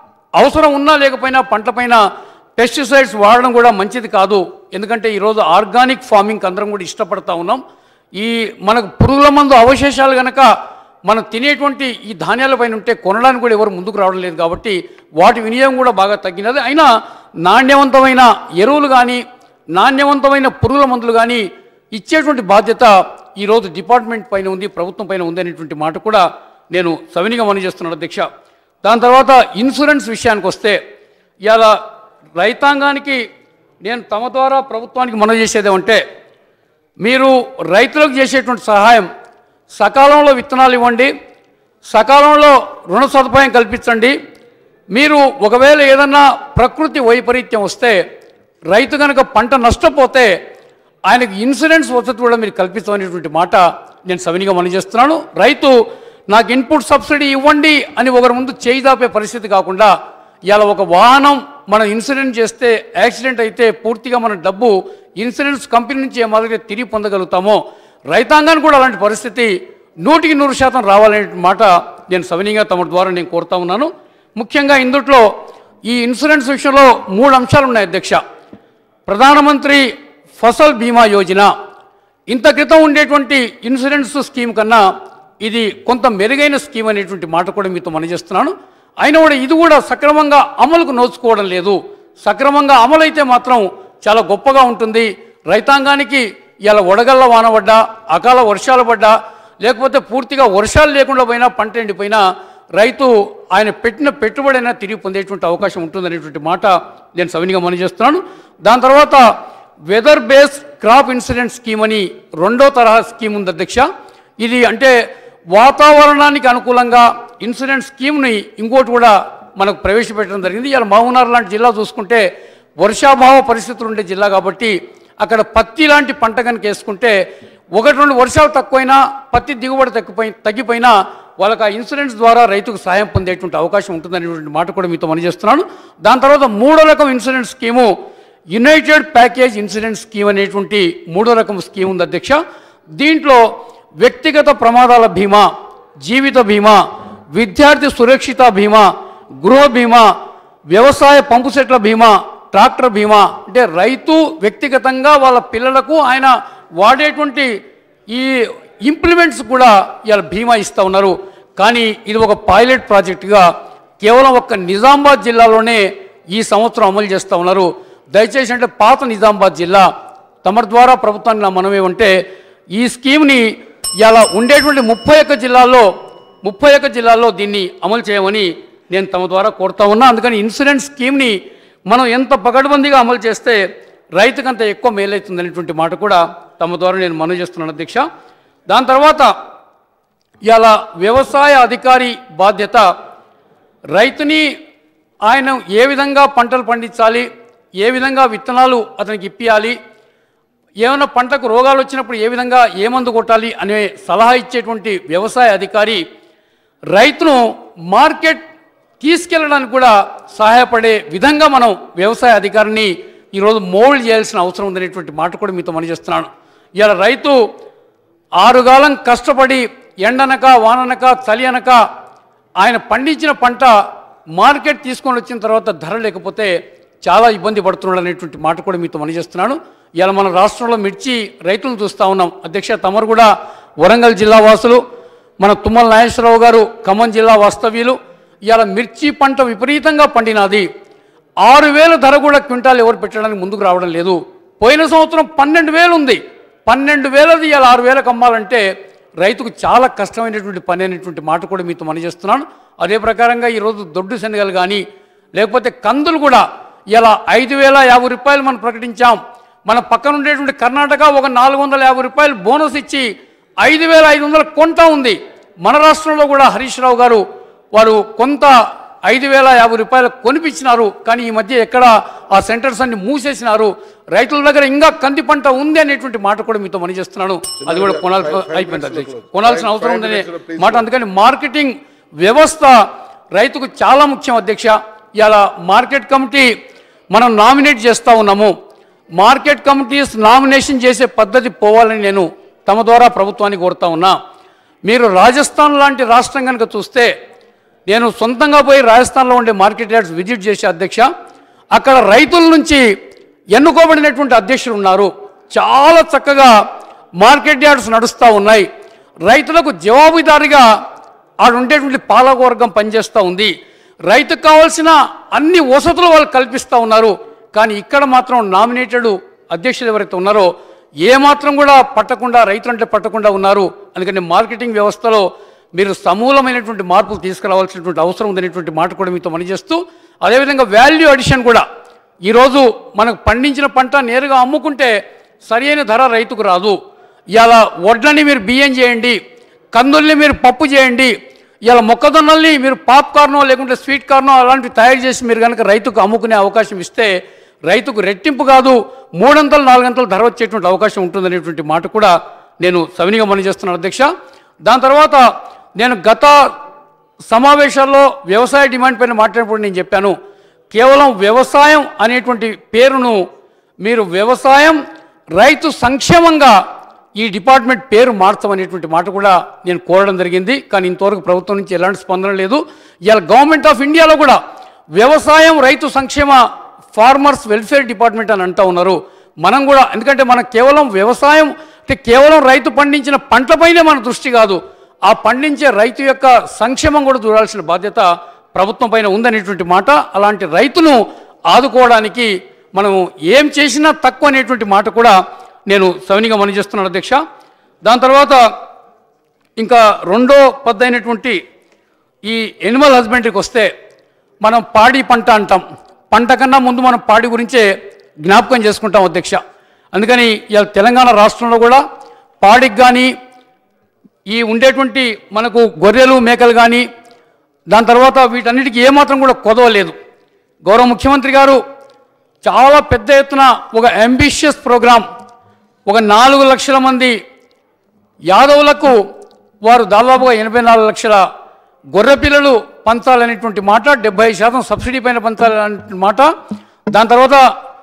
అవసరం ఉన్నా లేకపోయినా పంటపైన పెస్టిసైడ్స్ వాడడం కూడా మంచిది కాదు ఎందుకంటే ఈరోజు ఆర్గానిక్ ఫార్మింగ్ అందరం కూడా ఇష్టపడతా ఉన్నాం ఈ మనకు పురుగుల మందు అవశేషాలు కనుక మనం తినేటువంటి ఈ ధాన్యాలపైన ఉంటే కొనడానికి కూడా ఎవరు ముందుకు రావడం లేదు కాబట్టి వాటి వినియోగం కూడా బాగా తగ్గినది అయినా నాణ్యవంతమైన ఎరువులు కానీ నాణ్యవంతమైన పురుగుల మందులు కానీ ఇచ్చేటువంటి బాధ్యత ఈరోజు డిపార్ట్మెంట్ పైన ఉంది ప్రభుత్వం పైన ఉంది అనేటువంటి మాట కూడా నేను సవినిగా మనం చేస్తున్నాను అధ్యక్ష దాని తర్వాత ఇన్సూరెన్స్ విషయానికి వస్తే ఇవాళ రైతాంగానికి నేను తమ ద్వారా ప్రభుత్వానికి మనవి చేసేది ఏమంటే మీరు రైతులకు చేసేటువంటి సహాయం సకాలంలో విత్తనాలు ఇవ్వండి సకాలంలో రుణ సదుపాయం కల్పించండి మీరు ఒకవేళ ఏదన్నా ప్రకృతి వైపరీత్యం వస్తే రైతు కనుక పంట నష్టపోతే ఆయనకు ఇన్సూరెన్స్ వసతి కూడా మీరు కల్పించమనేటువంటి మాట నేను సవినిగా మనం చేస్తున్నాను రైతు నాకు ఇన్పుట్ సబ్సిడీ ఇవ్వండి అని ఒకరి ముందు చేయి దాపే పరిస్థితి కాకుండా ఇవాళ ఒక వాహనం మనం ఇన్సూరెన్స్ చేస్తే యాక్సిడెంట్ అయితే పూర్తిగా మన డబ్బు ఇన్సూరెన్స్ కంపెనీ నుంచి ఏ మాదిరిగా తిరిగి పొందగలుగుతామో రైతాంగానికి కూడా అలాంటి పరిస్థితి నూటికి నూరు శాతం రావాలనే మాట నేను సవినీయంగా తమ ద్వారా నేను కోరుతా ఉన్నాను ముఖ్యంగా ఇందుట్లో ఈ ఇన్సూరెన్స్ విషయంలో మూడు అంశాలు ఉన్నాయి అధ్యక్ష ప్రధానమంత్రి ఫసల్ బీమా యోజన ఇంత క్రితం ఉండేటువంటి ఇన్సూరెన్స్ స్కీమ్ కన్నా ఇది కొంత మెరుగైన స్కీమ్ అనేటువంటి మాట కూడా మీతో మనజేస్తున్నాను అయినా కూడా ఇది కూడా సక్రమంగా అమలుకు నోచుకోవడం లేదు సక్రమంగా అమలైతే మాత్రం చాలా గొప్పగా ఉంటుంది రైతాంగానికి ఇలా వడగళ్ళ వాన పడ్డా అకాల వర్షాలు పడ్డా లేకపోతే పూర్తిగా వర్షాలు లేకుండా పోయినా పంట ఎండిపోయినా రైతు ఆయన పెట్టిన పెట్టుబడి అయినా తిరిగి పొందేటువంటి అవకాశం ఉంటుందనేటువంటి మాట నేను సవినిగా మనం చేస్తున్నాను దాని తర్వాత weather base crop insurance scheme అని రెండో తరహా స్కీమ్ ఉంది అధ్యక్ష ఇది అంటే వాతావరణానికి అనుకూలంగా ఇన్సూరెన్స్ స్కీమ్ని ఇంకోటి కూడా మనకు ప్రవేశపెట్టడం జరిగింది ఇలా మహబూబ్నగర్ లాంటి జిల్లా చూసుకుంటే వర్షాభావ పరిస్థితులు ఉండే జిల్లా కాబట్టి అక్కడ పత్తి లాంటి పంట కనుక వేసుకుంటే ఒకటి రెండు వర్షాలు తక్కువైనా పత్తి దిగుబడి తగ్గిపోయి తగ్గిపోయినా వాళ్ళకి ఆ ఇన్సూరెన్స్ ద్వారా రైతుకు సాయం పొందేటువంటి అవకాశం ఉంటుందనేటువంటి మాట కూడా మీతో మనజేస్తున్నాను దాని తర్వాత మూడో రకం insurance scheme united package insurance scheme అనేటువంటి మూడో రకం స్కీమ్ ఉంది అధ్యక్ష దీంట్లో వ్యక్తిగత ప్రమాదాల బీమా జీవిత బీమా విద్యార్థి సురక్షిత బీమా గృహ బీమా వ్యవసాయ పంపు సెట్ల బీమా ట్రాక్టర్ బీమా అంటే రైతు వ్యక్తిగతంగా వాళ్ళ పిల్లలకు ఆయన వాడేటువంటి ఈ ఇంప్లిమెంట్స్ కూడా ఇలా బీమా ఇస్తూ ఉన్నారు కానీ ఇది ఒక పైలట్ ప్రాజెక్టుగా కేవలం ఒక్క నిజామాబాద్ జిల్లాలోనే ఈ సంవత్సరం అమలు చేస్తూ ఉన్నారు దయచేసి అంటే పాత నిజామాబాద్ జిల్లా తమ ద్వారా ప్రభుత్వానికి నా మనం ఏమంటే ఈ స్కీమ్ని ఇలా ఉండేటువంటి ముప్పై ఒక్క జిల్లాల్లో ముప్పై ఒక్క జిల్లాల్లో దీన్ని అమలు చేయమని నేను తమ ద్వారా కోరుతా ఉన్నా అందుకని ఇన్సూరెన్స్ స్కీమ్ని మనం ఎంత పకడ్బందీగా అమలు చేస్తే రైతుకంత ఎక్కువ మేలవుతుంది అనేటువంటి మాట కూడా తమ ద్వారా నేను మనవి చేస్తున్నాను అధ్యక్ష దాని తర్వాత ఇలా వ్యవసాయ అధికారి బాధ్యత రైతుని ఆయన ఏ విధంగా పంటలు పండించాలి ఏ విధంగా విత్తనాలు అతనికి ఇప్పియాలి ఏమైనా పంటకు రోగాలు వచ్చినప్పుడు ఏ విధంగా ఏ మందు కొట్టాలి అనే సలహా ఇచ్చేటువంటి వ్యవసాయ అధికారి రైతును మార్కెట్ తీసుకెళ్ళడానికి కూడా సహాయపడే విధంగా మనం వ్యవసాయ అధికారిని ఈరోజు మోల్డ్ చేయాల్సిన అవసరం ఉందనేటువంటి మాట కూడా మీతో మనం చేస్తున్నాను ఇవాళ రైతు ఆరుగాలం కష్టపడి ఎండనక వాననక చలి అనక ఆయన పండించిన పంట మార్కెట్ తీసుకొని వచ్చిన తర్వాత ధర లేకపోతే చాలా ఇబ్బంది పడుతున్నాడు అనేటువంటి మాట కూడా మీతో మనజేస్తున్నాను ఇవాళ మన రాష్ట్రంలో మిర్చి రైతులను చూస్తూ ఉన్నాం అధ్యక్ష తమరు కూడా వరంగల్ జిల్లా వాసులు మన తుమ్మల నాగేశ్వరరావు గారు ఖమ్మం జిల్లా వాస్తవ్యులు ఇవాళ మిర్చి పంట విపరీతంగా పండినది ఆరు వేల ధర కూడా క్వింటాల్ ఎవరు పెట్టడానికి ముందుకు రావడం లేదు పోయిన సంవత్సరం పన్నెండు వేలు ఉంది పన్నెండు వేలది ఇవాళ ఆరు వేలకు అమ్మాలంటే రైతుకు చాలా కష్టమైనటువంటి పని అనేటువంటి మాట కూడా మీతో మనజేస్తున్నాను అదే ప్రకారంగా ఈరోజు దొడ్డు శనగలు కానీ లేకపోతే కందులు కూడా ఇలా ఐదు వేల యాభై రూపాయలు మనం ప్రకటించాం మన పక్కన ఉండేటువంటి కర్ణాటక ఒక నాలుగు వందల యాభై రూపాయలు బోనస్ ఇచ్చి ఐదు వేల ఐదు వందల కొంట ఉంది మన రాష్ట్రంలో కూడా హరీష్ రావు గారు వారు కొంత ఐదు వేల యాభై రూపాయలు కొనిపించినారు కానీ ఈ మధ్య ఎక్కడ ఆ సెంటర్స్ అన్ని మూసేసినారు రైతుల దగ్గర ఇంకా కంది పంట ఉంది అనేటువంటి మాట కూడా మీతో మనం చేస్తున్నాను అది కూడా కొనాలి అయిపోయింది అధ్యక్ష కొనాల్సిన అవసరం ఉందనే మాట అందుకని మార్కెటింగ్ వ్యవస్థ రైతుకు చాలా ముఖ్యం అధ్యక్ష ఇలా మార్కెట్ కమిటీ మనం నామినేట్ చేస్తూ ఉన్నాము మార్కెట్ కమిటీస్ నామినేషన్ చేసే పద్ధతి పోవాలని నేను తమ ద్వారా ప్రభుత్వాన్ని కోరుతా ఉన్నా మీరు రాజస్థాన్ లాంటి రాష్ట్రం కనుక చూస్తే నేను సొంతంగా పోయి రాజస్థాన్లో ఉండే మార్కెట్ యార్డ్స్ విజిట్ చేసే అధ్యక్ష అక్కడ రైతుల నుంచి ఎన్నుకోబడినటువంటి అధ్యక్షులు ఉన్నారు చాలా చక్కగా మార్కెట్ యార్డ్స్ నడుస్తూ ఉన్నాయి రైతులకు జవాబుదారీగా ఆడ ఉండేటువంటి పాలకవర్గం పనిచేస్తూ ఉంది రైతుకు కావాల్సిన అన్ని వసతులు వాళ్ళు కల్పిస్తూ ఉన్నారు కానీ ఇక్కడ మాత్రం నామినేటెడ్ అధ్యక్షులు ఎవరైతే ఉన్నారో ఏమాత్రం కూడా పట్టకుండా రైతులంటే పట్టకుండా ఉన్నారు అందుకని మార్కెటింగ్ వ్యవస్థలో మీరు సమూలమైనటువంటి మార్పులు తీసుకురావాల్సినటువంటి అవసరం ఉందనేటువంటి మాట కూడా మీతో పనిచేస్తూ అదేవిధంగా వాల్యూ అడిషన్ కూడా ఈరోజు మనకు పండించిన పంట నేరుగా అమ్ముకుంటే సరైన ధర రైతుకు రాదు ఇలా వడ్లని మీరు బియ్యం చేయండి కందుల్ని మీరు పప్పు చేయండి ఇలా మొక్కజొన్నల్ని మీరు పాప్కార్నో లేకుంటే స్వీట్ కార్నో అలాంటివి తయారు చేసి మీరు కనుక రైతుకు అమ్ముకునే అవకాశం ఇస్తే రైతుకు రెట్టింపు కాదు మూడంతలు నాలుగంతలు ధర వచ్చేటువంటి అవకాశం ఉంటుందనేటువంటి మాట కూడా నేను సవినిగా మనం చేస్తున్నాను అధ్యక్ష దాని తర్వాత నేను గత సమావేశాల్లో వ్యవసాయ డిమాండ్ పైన మాట్లాడినప్పుడు నేను చెప్పాను కేవలం వ్యవసాయం అనేటువంటి పేరును మీరు వ్యవసాయం రైతు సంక్షేమంగా ఈ డిపార్ట్మెంట్ పేరు మార్చమనేటువంటి మాట కూడా నేను కోరడం జరిగింది కానీ ఇంతవరకు ప్రభుత్వం నుంచి ఎలాంటి స్పందన లేదు ఇవాళ గవర్నమెంట్ ఆఫ్ ఇండియాలో కూడా వ్యవసాయం రైతు సంక్షేమ ఫార్మర్స్ వెల్ఫేర్ డిపార్ట్మెంట్ అని అంటూ ఉన్నారు మనం కూడా ఎందుకంటే మనం కేవలం వ్యవసాయం అంటే కేవలం రైతు పండించిన పంటలపైనే మన దృష్టి కాదు ఆ పండించే రైతు యొక్క సంక్షేమం కూడా చూడాల్సిన బాధ్యత ప్రభుత్వం పైన ఉందనేటువంటి మాట అలాంటి రైతును ఆదుకోవడానికి మనం ఏం చేసినా తక్కువ అనేటువంటి మాట కూడా నేను సవినిగా మనం చేస్తున్నాను అధ్యక్ష దాని తర్వాత ఇంకా రెండో పద్దైనటువంటి ఈ ఎనిమల్ హస్బెండరీకి వస్తే మనం పాడి పంట అంటాం పంట కన్నా ముందు మనం పాడి గురించే జ్ఞాపకం చేసుకుంటాం అధ్యక్ష అందుకని ఇవాళ తెలంగాణ రాష్ట్రంలో కూడా పాడికి కానీ ఈ ఉండేటువంటి మనకు గొర్రెలు మేకలు కానీ దాని తర్వాత వీటన్నిటికీ ఏమాత్రం కూడా కొదవలేదు గౌరవ ముఖ్యమంత్రి గారు చాలా పెద్ద ఎత్తున ఒక అంబిషియస్ ప్రోగ్రాం ఒక నాలుగు లక్షల మంది యాదవులకు వారు దాదాపుగా ఎనభై నాలుగు లక్షల గొర్రె పిల్లలు పంచాలనేటువంటి మాట డెబ్బై శాతం సబ్సిడీ పైన పంచాలనే మాట దాని తర్వాత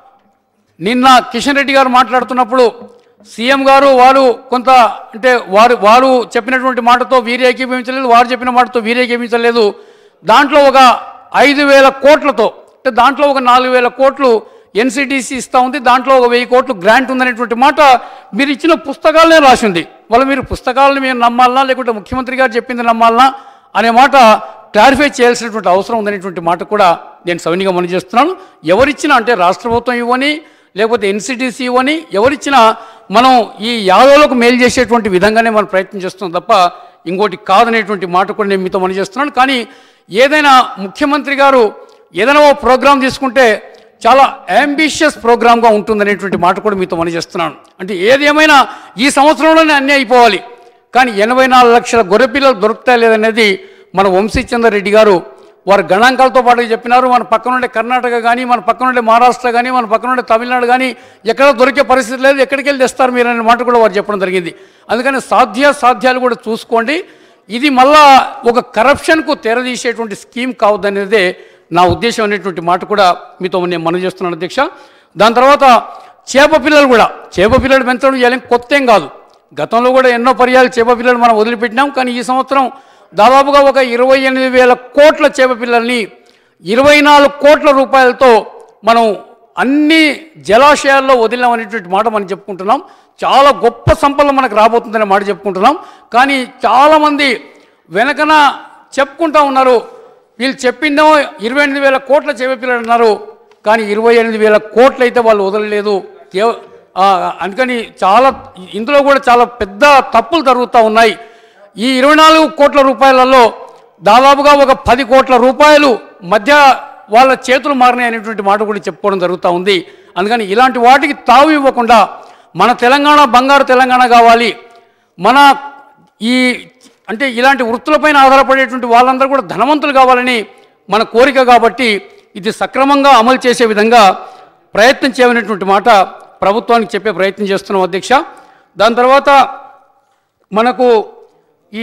నిన్న కిషన్ రెడ్డి గారు మాట్లాడుతున్నప్పుడు సీఎం గారు వారు కొంత అంటే వారు వారు చెప్పినటువంటి మాటతో వీరు ఏకీభవించలేదు వారు చెప్పిన మాటతో వీరు ఏకీభవించలేదు దాంట్లో ఒక ఐదు వేల కోట్లతో అంటే దాంట్లో ఒక నాలుగు వేల కోట్లు ఎన్సిటిసి ఇస్తూ ఉంది దాంట్లో ఒక వెయ్యి కోట్లు గ్రాంట్ ఉందనేటువంటి మాట మీరు ఇచ్చిన పుస్తకాలనే రాసింది వాళ్ళు మీరు పుస్తకాలను మీరు నమ్మాలనా లేకుంటే ముఖ్యమంత్రి గారు చెప్పింది నమ్మాలనా అనే మాట క్లారిఫై చేయాల్సినటువంటి అవసరం ఉందనేటువంటి మాట కూడా నేను సవినిగా మనం చేస్తున్నాను ఎవరిచ్చినా అంటే రాష్ట్ర ప్రభుత్వం ఇవ్వని లేకపోతే ఎన్సిటిసి ఇవ్వని ఎవరిచ్చినా మనం ఈ యాదవులకు మేలు చేసేటువంటి విధంగానే మనం ప్రయత్నం చేస్తున్నాం తప్ప ఇంకోటి కాదనేటువంటి మాట కూడా నేను మీతో మనం చేస్తున్నాను కానీ ఏదైనా ముఖ్యమంత్రి గారు ఏదైనా ఓ ప్రోగ్రాం తీసుకుంటే చాలా అంబిషియస్ ప్రోగ్రామ్గా ఉంటుందనేటువంటి మాట కూడా మీతో మనం చేస్తున్నాను అంటే ఏది ఏమైనా ఈ సంవత్సరంలోనే అన్నీ అయిపోవాలి కానీ ఎనభై నాలుగు లక్షల గొర్రె పిల్లలు దొరుకుతాయి లేదనేది మన వంశీచంద్ర రెడ్డి గారు వారు గణాంకాలతో పాటు చెప్పినారు మన పక్కన ఉండే కర్ణాటక కానీ మన పక్కన ఉండే మహారాష్ట్ర కానీ మన పక్కన ఉండే తమిళనాడు కానీ ఎక్కడ దొరికే పరిస్థితి లేదు ఎక్కడికి వెళ్ళి తెస్తారు మీరు అనే మాట కూడా వారు చెప్పడం జరిగింది అందుకని సాధ్య సాధ్యాలు కూడా చూసుకోండి ఇది మళ్ళా ఒక కరప్షన్కు తెరదీసేటువంటి స్కీమ్ కావద్దనేదే నా ఉద్దేశం అనేటువంటి మాట కూడా మీతో నేను మనం చేస్తున్నాను అధ్యక్ష దాని తర్వాత చేప పిల్లలు కూడా చేప పిల్లలు పెంచడం ఇవాళ కొత్త ఏం కాదు గతంలో కూడా ఎన్నో పర్యాలు చేప పిల్లలు మనం వదిలిపెట్టినాం కానీ ఈ సంవత్సరం దాదాపుగా ఒక ఇరవై ఎనిమిది వేల కోట్ల చేప పిల్లల్ని ఇరవై నాలుగు కోట్ల రూపాయలతో మనం అన్ని జలాశయాల్లో వదిలినాం అనేటువంటి మాట మనం చెప్పుకుంటున్నాం చాలా గొప్ప సంపద మనకు రాబోతుందనే మాట చెప్పుకుంటున్నాం కానీ చాలామంది వెనకన చెప్పుకుంటా ఉన్నారు వీళ్ళు చెప్పిందేమో ఇరవై ఎనిమిది వేల కోట్ల చేప పిల్లలు అన్నారు కానీ ఇరవై ఎనిమిది వేల కోట్లు అయితే వాళ్ళు వదలలేదు కేవ ఆ, అందుకని చాలా ఇందులో కూడా చాలా పెద్ద తప్పులు జరుగుతూ ఉన్నాయి ఈ ఇరవై నాలుగు కోట్ల రూపాయలలో దాదాపుగా ఒక పది కోట్ల రూపాయలు మధ్య వాళ్ళ చేతులు మారినాయి అనేటువంటి మాట కూడా చెప్పుకోవడం జరుగుతూ ఉంది అందుకని ఇలాంటి వాటికి తావు ఇవ్వకుండా మన తెలంగాణ బంగారు తెలంగాణ కావాలి మన ఈ అంటే ఇలాంటి వృత్తులపైన ఆధారపడేటువంటి వాళ్ళందరూ కూడా ధనవంతులు కావాలని మన కోరిక కాబట్టి ఇది సక్రమంగా అమలు చేసే విధంగా ప్రయత్నం చేయమనేటువంటి మాట ప్రభుత్వానికి చెప్పే ప్రయత్నం చేస్తున్నాం అధ్యక్ష దాని తర్వాత మనకు ఈ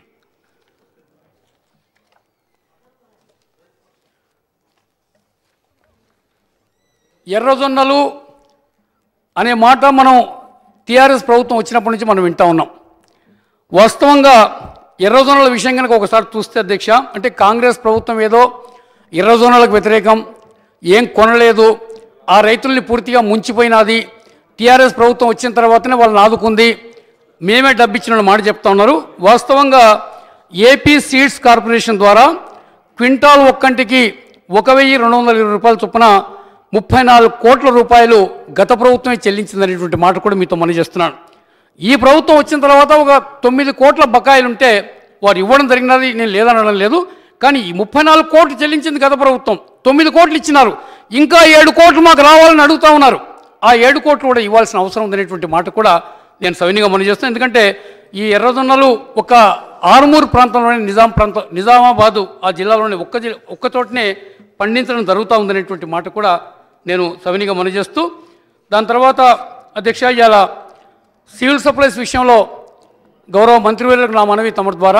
ఎర్రజొన్నలు అనే మాట మనం టీఆర్ఎస్ ప్రభుత్వం వచ్చినప్పటి నుంచి మనం వింటా ఉన్నాం వాస్తవంగా ఎర్రజోనల విషయం కనుక ఒకసారి చూస్తే అధ్యక్ష అంటే కాంగ్రెస్ ప్రభుత్వం ఏదో ఎర్రజోనలకు వ్యతిరేకం ఏం కొనలేదు ఆ రైతుల్ని పూర్తిగా ముంచిపోయినది టీఆర్ఎస్ ప్రభుత్వం వచ్చిన తర్వాతనే వాళ్ళని ఆదుకుంది మేమే డబ్బిచ్చిన మాట చెప్తా ఉన్నారు వాస్తవంగా ఏపీ సీడ్స్ కార్పొరేషన్ ద్వారా క్వింటాల్ ఒక్కంటికి ఒక వెయ్యి రెండు వందల ఇరవై రూపాయల చొప్పున ముప్పై నాలుగు కోట్ల రూపాయలు గత ప్రభుత్వమే చెల్లించిందనేటువంటి మాట కూడా మీతో మనం చేస్తున్నాను ఈ ప్రభుత్వం వచ్చిన తర్వాత ఒక తొమ్మిది కోట్ల బకాయిలు ఉంటే వారు ఇవ్వడం జరిగినది నేను లేదనడం లేదు కానీ ఈ ముప్పై నాలుగు కోట్లు చెల్లించింది గత ప్రభుత్వం తొమ్మిది కోట్లు ఇచ్చినారు ఇంకా ఏడు కోట్లు మాకు రావాలని అడుగుతా ఉన్నారు ఆ ఏడు కోట్లు కూడా ఇవ్వాల్సిన అవసరం ఉందనేటువంటి మాట కూడా నేను సవినిగా మనం చేస్తాను ఎందుకంటే ఈ ఎర్రజొన్నలు ఒక ఆరుమూరు ప్రాంతంలోని నిజాం ప్రాంతం నిజామాబాదు ఆ జిల్లాలోని ఒక్క జిల్లా ఒక్క చోటనే పండించడం జరుగుతూ ఉందనేటువంటి మాట కూడా నేను సవినిగా మనం చేస్తూ దాని తర్వాత అధ్యక్ష ఇవాళ సివిల్ సప్లైస్ విషయంలో గౌరవ మంత్రివర్యులకు నా మనవి తమ ద్వారా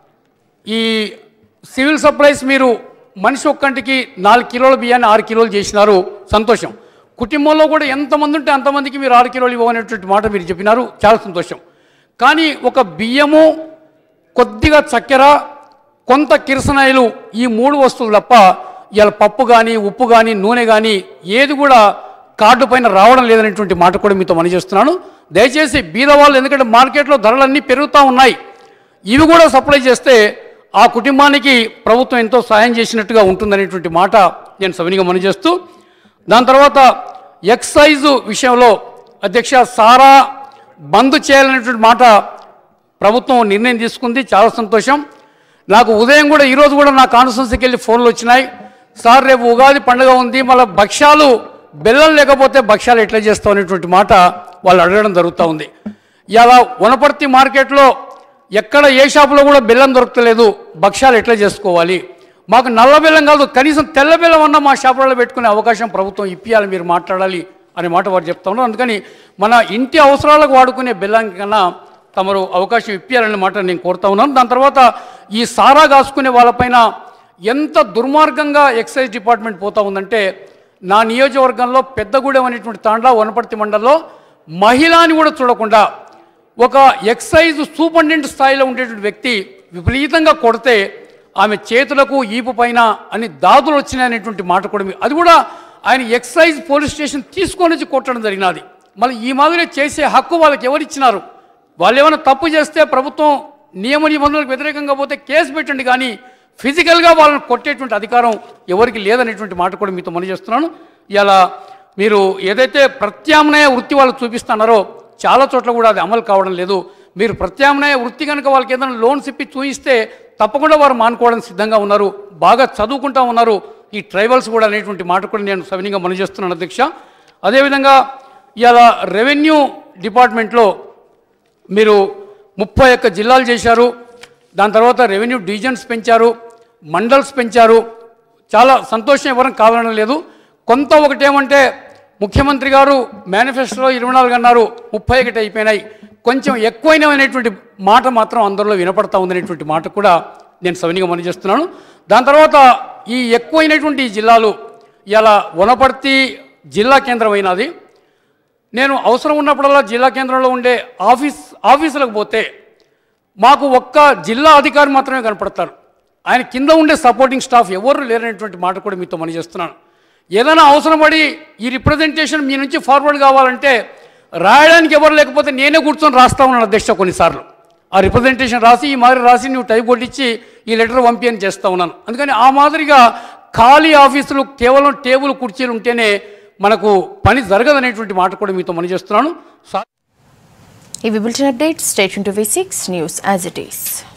ఈ సివిల్ సప్లైస్ మీరు మనిషి ఒక్కంటికి నాలుగు కిలోల బియ్యాన్ని ఆరు కిలోలు చేసినారు సంతోషం కుటుంబంలో కూడా ఎంతమంది ఉంటే అంతమందికి మీరు ఆరు కిలోలు ఇవ్వనేటువంటి మాట మీరు చెప్పినారు చాలా సంతోషం కానీ ఒక బియ్యము కొద్దిగా చక్కెర కొంత కిరసనాయిలు ఈ మూడు వస్తువులు తప్ప ఇవాళ పప్పు కానీ ఉప్పు కానీ నూనె కానీ ఏది కూడా కార్డు పైన రావడం లేదనేటువంటి మాట కూడా మీతో మనం చేస్తున్నాను దయచేసి బీదవాళ్ళు ఎందుకంటే మార్కెట్లో ధరలన్నీ పెరుగుతూ ఉన్నాయి ఇవి కూడా సప్లై చేస్తే ఆ కుటుంబానికి ప్రభుత్వం ఎంతో సాయం చేసినట్టుగా ఉంటుందనేటువంటి మాట నేను సవినిగా మనం చేస్తూ దాని తర్వాత ఎక్సైజు విషయంలో అధ్యక్ష సారా బంద్ చేయాలనేటువంటి మాట ప్రభుత్వం నిర్ణయం తీసుకుంది చాలా సంతోషం నాకు ఉదయం కూడా ఈరోజు కూడా నా కాన్స్టిట్యున్సీకి వెళ్ళి ఫోన్లు వచ్చినాయి సార్ రేపు ఉగాది పండుగ ఉంది మళ్ళీ భక్ష్యాలు బెల్లం లేకపోతే భక్ష్యాలు ఎట్లా చేస్తాం అనేటువంటి మాట వాళ్ళు అడగడం జరుగుతూ ఉంది ఇలా వనపర్తి మార్కెట్లో ఎక్కడ ఏ షాపులో కూడా బెల్లం దొరకలేదు భక్ష్యాలు ఎట్లా చేసుకోవాలి మాకు నల్ల బెల్లం కాదు కనీసం తెల్ల బెల్లం అన్న మా షాపులలో పెట్టుకునే అవకాశం ప్రభుత్వం ఇప్పియాలి మీరు మాట్లాడాలి అనే మాట వారు చెప్తా ఉన్నారు అందుకని మన ఇంటి అవసరాలకు వాడుకునే బెల్లం కన్నా తమరు అవకాశం ఇప్పియాలనే మాట నేను కోరుతా ఉన్నాను దాని తర్వాత ఈ సారా కాసుకునే వాళ్ళపైన ఎంత దుర్మార్గంగా ఎక్సైజ్ డిపార్ట్మెంట్ పోతా ఉందంటే నా నియోజకవర్గంలో పెద్దగూడెం అనేటువంటి తాండా వనపర్తి మండలంలో మహిళని కూడా చూడకుండా ఒక ఎక్సైజ్ సూపరింటెండెంట్ స్థాయిలో ఉండేటువంటి వ్యక్తి విపరీతంగా కొడితే ఆమె చేతులకు ఈపు పైన అని దాదులు వచ్చినాయనేటువంటి మాట కూడా మీ- అది కూడా ఆయన ఎక్సైజ్ పోలీస్ స్టేషన్ తీసుకొని వచ్చి కొట్టడం జరిగినది మళ్ళీ ఈ మాదిరి చేసే హక్కు వాళ్ళకి ఎవరిచ్చినారు వాళ్ళు ఏమైనా తప్పు చేస్తే ప్రభుత్వం నియమ నిబంధనలకు వ్యతిరేకంగా పోతే కేసు పెట్టండి కానీ ఫిజికల్గా వాళ్ళని కొట్టేటువంటి అధికారం ఎవరికి లేదనేటువంటి మాట కూడా మీతో మనం చేస్తున్నాను ఇలా మీరు ఏదైతే ప్రత్యామ్నాయ వృత్తి వాళ్ళు చూపిస్తున్నారో చాలా చోట్ల కూడా అది అమలు కావడం లేదు మీరు ప్రత్యామ్నాయ వృత్తి కనుక వాళ్ళకి ఏదైనా లోన్స్ ఇప్పి చూయిస్తే తప్పకుండా వారు మానుకోవడానికి సిద్ధంగా ఉన్నారు బాగా చదువుకుంటా ఉన్నారు ఈ ట్రైబల్స్ కూడా అనేటువంటి మాట కూడా నేను సవినీయంగా మనం చేస్తున్నాను అధ్యక్ష అదేవిధంగా ఇలా రెవెన్యూ డిపార్ట్మెంట్లో మీరు ముప్పై ఒక్క జిల్లాలు చేశారు దాని తర్వాత రెవెన్యూ డివిజన్స్ పెంచారు మండల్స్ పెంచారు చాలా సంతోషం ఎవరం కావాలని లేదు కొంత ఒకటేమంటే ముఖ్యమంత్రి గారు మేనిఫెస్టోలో ఇరవై నాలుగు అన్నారు ముప్పై ఒకటి అయిపోయినాయి కొంచెం ఎక్కువైనటువంటి మాట మాత్రం అందరిలో వినపడతా ఉందనేటువంటి మాట కూడా నేను సవినిగా మనం చేస్తున్నాను దాని తర్వాత ఈ ఎక్కువైనటువంటి ఈ జిల్లాలు ఇలా వనపర్తి జిల్లా కేంద్రమైనది నేను అవసరం ఉన్నప్పుడల్లా జిల్లా కేంద్రంలో ఉండే ఆఫీస్ ఆఫీసులకు పోతే మాకు ఒక్క జిల్లా అధికారి మాత్రమే కనపడతారు ఆయన కింద ఉండే సపోర్టింగ్ స్టాఫ్ ఎవరు లేరనేటువంటి మాట కూడా మీతో మనం చేస్తున్నాను ఏదైనా అవసరం పడి ఈ రిప్రజెంటేషన్ మీ నుంచి ఫార్వర్డ్ కావాలంటే రాయడానికి ఎవరు లేకపోతే నేనే కూర్చొని రాస్తా ఉన్నాను అధ్యక్ష కొన్నిసార్లు ఆ రిప్రజెంటేషన్ రాసి ఈ మాదిరి రాసి నువ్వు టైప్ కొట్టించి ఈ లెటర్ పంపి అని చేస్తూ ఉన్నాను అందుకని ఆ మాదిరిగా ఖాళీ ఆఫీసులు కేవలం టేబుల్ కుర్చీలు ఉంటేనే మనకు పని జరగదనేటువంటి మాట కూడా మీతో మనం చేస్తున్నాను సా ఇవి bulletin update station to V six news as it is